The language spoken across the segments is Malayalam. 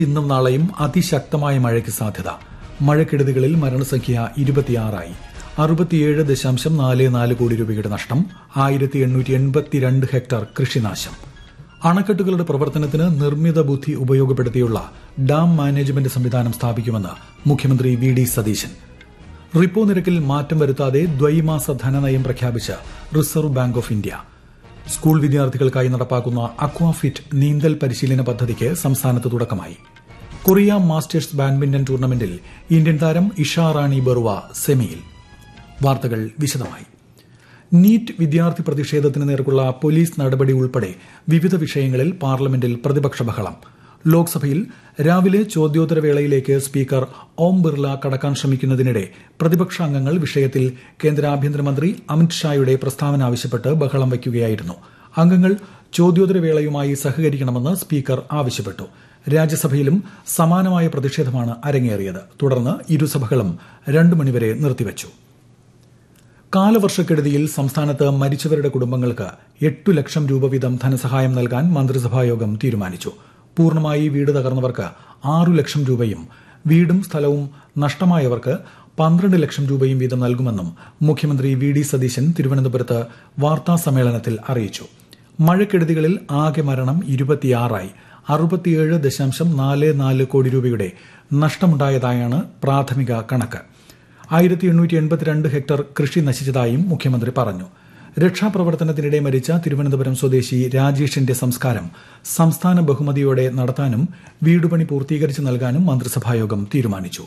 ഇന്നും നാളെയും അതിശക്തമായ മഴയ്ക്ക് സാധ്യത മഴക്കെടുതികളിൽ മരണസംഖ്യ ഇരുപത്തിയാറായി അറുപത്തിയേഴ് ദശാംശം നാല് നാല് കോടി രൂപയുടെ നഷ്ടം ആയിരത്തി എണ്ണൂറ്റി എൺപത്തിരണ്ട് ഹെക്ടർ കൃഷിനാശം അണക്കെട്ടുകളുടെ പ്രവർത്തനത്തിന് നിർമ്മിത ബുദ്ധി ഉപയോഗപ്പെടുത്തിയുള്ള ഡാം മാനേജ്മെന്റ് സംവിധാനം സ്ഥാപിക്കുമെന്ന് മുഖ്യമന്ത്രി വി ഡി സതീശൻ റിപ്പോ നിരക്കിൽ മാറ്റം വരുത്താതെ ദ്വൈമാസ ധനനയം പ്രഖ്യാപിച്ച് Reserve Bank of India school വിദ്യാർത്ഥികൾക്കായി നടപ്പാക്കുന്ന അക്വാഫിറ്റ് നീന്തൽ പരിശീലന പദ്ധതിക്ക് സംസ്ഥാനത്ത് തുടക്കമായി കൊറിയ മാസ്റ്റേഴ്സ് ബാഡ്മിന്റൺ ടൂർണമെന്റിൽ ഇന്ത്യൻ താരം ഇഷാ റാണി ബറുവ സെമിയിൽ വാർത്തകൾ വിശദമായി നീറ്റ് വിദ്യാർത്ഥി പ്രതിഷേധത്തിന് നേർക്കുള്ള പോലീസ് നടപടി ഉൾപ്പെടെ വിവിധ വിഷയങ്ങളിൽ പാർലമെന്റിൽ പ്രതിപക്ഷ ബഹളം ലോക്സഭയിൽ രാവിലെ ചോദ്യോത്തരവേളയിലേക്ക് സ്പീക്കർ ഓം ബിർല കടക്കാൻ ശ്രമിക്കുന്നതിനിടെ പ്രതിപക്ഷ അംഗങ്ങൾ വിഷയത്തിൽ കേന്ദ്ര ആഭ്യന്തരമന്ത്രി അമിത്ഷായുടെ പ്രസ്താവന ആവശ്യപ്പെട്ട് ബഹളം വയ്ക്കുകയായിരുന്നു അംഗങ്ങൾ ചോദ്യോത്തരവേളയുമായി സഹകരിക്കണമെന്ന് സ്പീക്കർ ആവശ്യപ്പെട്ടു രാജ്യസഭയിലും സമാനമായ പ്രതിഷേധമാണ് അരങ്ങേറിയത് തുടർന്ന് ഇരുസഭകളും രണ്ടു മണിവരെ നിർത്തിവച്ചു കാലവർഷക്കെടുതിയിൽ സംസ്ഥാനത്ത് മരിച്ചവരുടെ കുടുംബങ്ങൾക്ക് എട്ടു ലക്ഷം രൂപ വീതം ധനസഹായം നൽകാൻ മന്ത്രിസഭായോഗം തീരുമാനിച്ചു പൂർണ്ണമായി വീട് തകർന്നവർക്ക് ആറു ലക്ഷം രൂപയും വീടും സ്ഥലവും നഷ്ടമായവർക്ക് പന്ത്രണ്ട് ലക്ഷം രൂപയും വീതം നൽകുമെന്നും മുഖ്യമന്ത്രി വി ഡി സതീശൻ തിരുവനന്തപുരത്ത് വാർത്താ സമ്മേളനത്തിൽ അറിയിച്ചു മഴക്കെടുതികളിൽ ആകെ മരണം ഇരുപത്തിയാറായി അറുപത്തിയേഴ് ദശാംശം നാല് നാല് കോടി രൂപയുടെ നഷ്ടമുണ്ടായതായാണ് പ്രാഥമിക കണക്ക് ആയിരത്തി എണ്ണൂറ്റി എൺപത്തിരണ്ട് ഹെക്ടർ കൃഷി നശിച്ചതായും മുഖ്യമന്ത്രി പറഞ്ഞു രക്ഷാപ്രവർത്തനത്തിനിടെ മരിച്ച തിരുവനന്തപുരം സ്വദേശി രാജേഷിന്റെ സംസ്കാരം സംസ്ഥാന ബഹുമതിയോടെ നടത്താനും വീടുപണി പൂർത്തീകരിച്ച് നൽകാനും മന്ത്രിസഭായോഗം തീരുമാനിച്ചു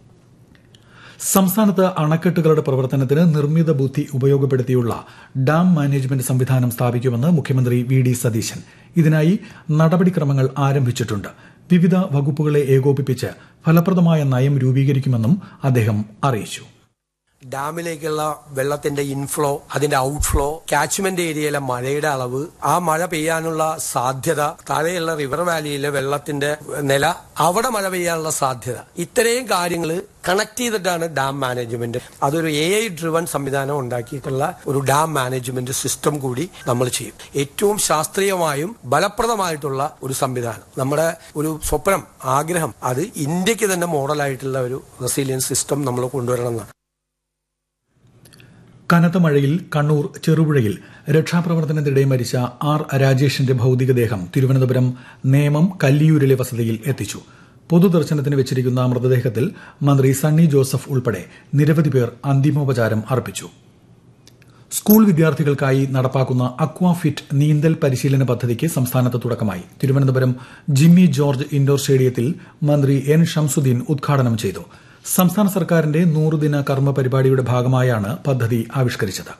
സംസ്ഥാനത്ത് അണക്കെട്ടുകളുടെ പ്രവർത്തനത്തിന് നിർമ്മിത ബുദ്ധി ഉപയോഗപ്പെടുത്തിയുള്ള ഡാം മാനേജ്മെന്റ് സംവിധാനം സ്ഥാപിക്കുമെന്ന് മുഖ്യമന്ത്രി വി ഡി സതീശൻ ഇതിനായി നടപടിക്രമങ്ങൾ ആരംഭിച്ചിട്ടുണ്ട് വിവിധ വകുപ്പുകളെ ഏകോപിപ്പിച്ച് ഫലപ്രദമായ നയം രൂപീകരിക്കുമെന്നും അദ്ദേഹം അറിയിച്ചു ഡാമിലേക്കുള്ള വെള്ളത്തിന്റെ ഇൻഫ്ലോ അതിന്റെ ഔട്ട്ഫ്ലോ കാച്ച്മെന്റ് ഏരിയയിലെ മഴയുടെ അളവ് ആ മഴ പെയ്യാനുള്ള സാധ്യത താഴെയുള്ള റിവർ വാലിയിലെ വെള്ളത്തിന്റെ നില അവിടെ മഴ പെയ്യാനുള്ള സാധ്യത ഇത്രയും കാര്യങ്ങൾ കണക്ട് ചെയ്തിട്ടാണ് ഡാം മാനേജ്മെന്റ് അതൊരു എ ഐ ഡ്രിവൺ സംവിധാനം ഉണ്ടാക്കിയിട്ടുള്ള ഒരു ഡാം മാനേജ്മെന്റ് സിസ്റ്റം കൂടി നമ്മൾ ചെയ്യും ഏറ്റവും ശാസ്ത്രീയമായും ഫലപ്രദമായിട്ടുള്ള ഒരു സംവിധാനം നമ്മുടെ ഒരു സ്വപ്നം ആഗ്രഹം അത് ഇന്ത്യക്ക് തന്നെ മോഡലായിട്ടുള്ള ഒരു റെസിലിയൻസ് സിസ്റ്റം നമ്മൾ കൊണ്ടുവരണം എന്നാണ് കനത്ത മഴയിൽ കണ്ണൂർ ചെറുപുഴയിൽ രക്ഷാപ്രവർത്തനത്തിനിടെ മരിച്ച ആർ രാജേഷിന്റെ ഭൌതികദേഹം തിരുവനന്തപുരം നേമം കല്ലിയൂരിലെ വസതിയിൽ എത്തിച്ചു പൊതുദർശനത്തിന് വെച്ചിരിക്കുന്ന മൃതദേഹത്തിൽ മന്ത്രി സണ്ണി ജോസഫ് ഉൾപ്പെടെ നിരവധി പേർ അന്തിമോപചാരം അർപ്പിച്ചു സ്കൂൾ വിദ്യാർത്ഥികൾക്കായി നടപ്പാക്കുന്ന അക്വാഫിറ്റ് നീന്തൽ പരിശീലന പദ്ധതിക്ക് സംസ്ഥാനത്ത് തുടക്കമായി തിരുവനന്തപുരം ജിമ്മി ജോർജ് ഇൻഡോർ സ്റ്റേഡിയത്തിൽ മന്ത്രി എൻ ഷംസുദ്ദീൻ ഉദ്ഘാടനം ചെയ്തു സംസ്ഥാന സർക്കാരിന്റെ നൂറുദിന കർമ്മ പരിപാടിയുടെ ഭാഗമായാണ് പദ്ധതി ആവിഷ്കരിച്ചത്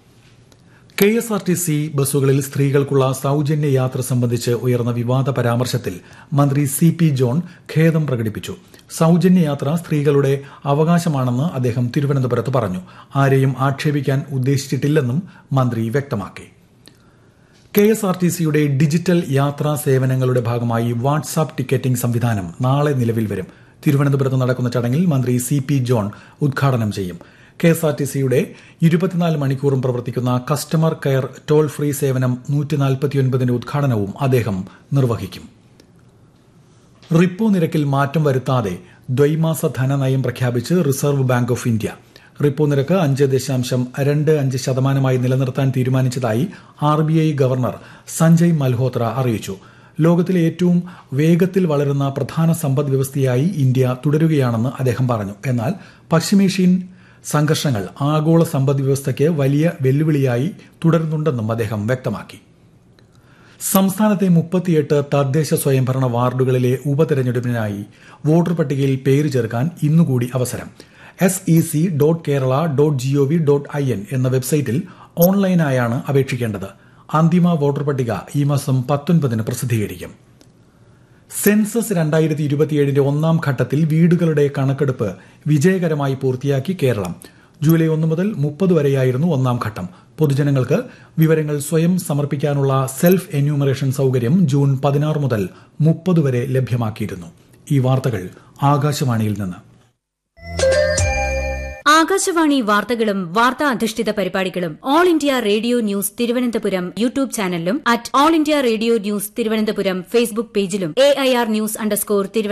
K S R T C ബസ്സുകളിൽ സ്ത്രീകൾക്കുള്ള സൌജന്യ യാത്ര സംബന്ധിച്ച് ഉയർന്ന വിവാദ പരാമർശത്തിൽ മന്ത്രി സി പി ജോൺ ഖേദം പ്രകടിപ്പിച്ചു സൌജന്യ യാത്ര സ്ത്രീകളുടെ അവകാശമാണെന്ന് അദ്ദേഹം തിരുവനന്തപുരത്ത് പറഞ്ഞു ആരെയും ആക്ഷേപിക്കാൻ ഉദ്ദേശിച്ചിട്ടില്ലെന്നും മന്ത്രി വ്യക്തമാക്കി കെ എസ് ആർ ടി സിയുടെ ഡിജിറ്റൽ യാത്രാ സേവനങ്ങളുടെ ഭാഗമായി വാട്സാപ്പ് ടിക്കറ്റിംഗ് സംവിധാനം നാളെ നിലവിൽ വരും തിരുവനന്തപുരത്ത് നടക്കുന്ന ചടങ്ങിൽ മന്ത്രി സി പി ജോൺ ഉദ്ഘാടനം ചെയ്യും കെ എസ് ആർ ടി സിയുടെ ഇരുപത്തിനാല് മണിക്കൂറും പ്രവർത്തിക്കുന്ന കസ്റ്റമർ കെയർ ടോൾ ഫ്രീ സേവനം നൂറ്റിനാൽപ്പത്തിയൊൻപതിന്റെ ഉദ്ഘാടനവും അദ്ദേഹം നിർവഹിക്കും റിപ്പോ നിരക്കിൽ മാറ്റം വരുത്താതെ ദ്വൈമാസ ധനനയം പ്രഖ്യാപിച്ച് Reserve Bank of India repo നിരക്ക് അഞ്ച് ദശാംശം രണ്ട് അഞ്ച് ശതമാനമായി നിലനിർത്താൻ തീരുമാനിച്ചതായി R B I governor Sanjay Malhotra അറിയിച്ചു ലോകത്തിലെ ഏറ്റവും വേഗത്തിൽ വളരുന്ന പ്രധാന സമ്പദ് വ്യവസ്ഥയായി ഇന്ത്യ തുടരുകയാണെന്ന് അദ്ദേഹം പറഞ്ഞു എന്നാൽ പശ്ചിമേഷ്യൻ സംഘർഷങ്ങൾ ആഗോള സമ്പദ് വ്യവസ്ഥയ്ക്ക് വലിയ വെല്ലുവിളിയായി തുടരുന്നുണ്ടെന്നും അദ്ദേഹം വ്യക്തമാക്കി സംസ്ഥാനത്തെ മുപ്പത്തിയെട്ട് തദ്ദേശ സ്വയംഭരണ വാർഡുകളിലെ ഉപതെരഞ്ഞെടുപ്പിനായി വോട്ടർ പട്ടികയിൽ പേര് ചേർക്കാൻ ഇന്നുകൂടി അവസരം S E C dot Kerala dot GOV dot I N എന്ന വെബ്സൈറ്റിൽ ഓൺലൈനായാണ് അപേക്ഷിക്കേണ്ടത് അന്തിമ വോട്ടർ പട്ടിക ഈ മാസം പത്തൊൻപതിന് പ്രസിദ്ധീകരിക്കും സെൻസസ് രണ്ടായിരത്തി ഇരുപത്തിയേഴിന്റെ ഒന്നാം ഘട്ടത്തിൽ വീടുകളുടെ കണക്കെടുപ്പ് വിജയകരമായി പൂർത്തിയാക്കി കേരളം ജൂലൈ ഒന്ന് മുതൽ മുപ്പത് വരെയായിരുന്നു ഒന്നാം ഘട്ടം പൊതുജനങ്ങൾക്ക് വിവരങ്ങൾ സ്വയം സമർപ്പിക്കാനുള്ള സെൽഫ് എന്യൂമറേഷൻ സൌകര്യം ജൂൺ പതിനാറ് മുതൽ മുപ്പത് വരെ ലഭ്യമാക്കിയിരുന്നു ഈ വാർത്തകൾ ആകാശവാണിയിൽ നിന്ന് ആകാശവാണി വാർത്തകളും വാർത്താ അധിഷ്ഠിത പരിപാടികളും All India Radio News Thiruvananthapuram YouTube ചാനലിലും at All India Radio News Thiruvananthapuram Facebook പേജിലും A I R news underscore Thiruvananthapuram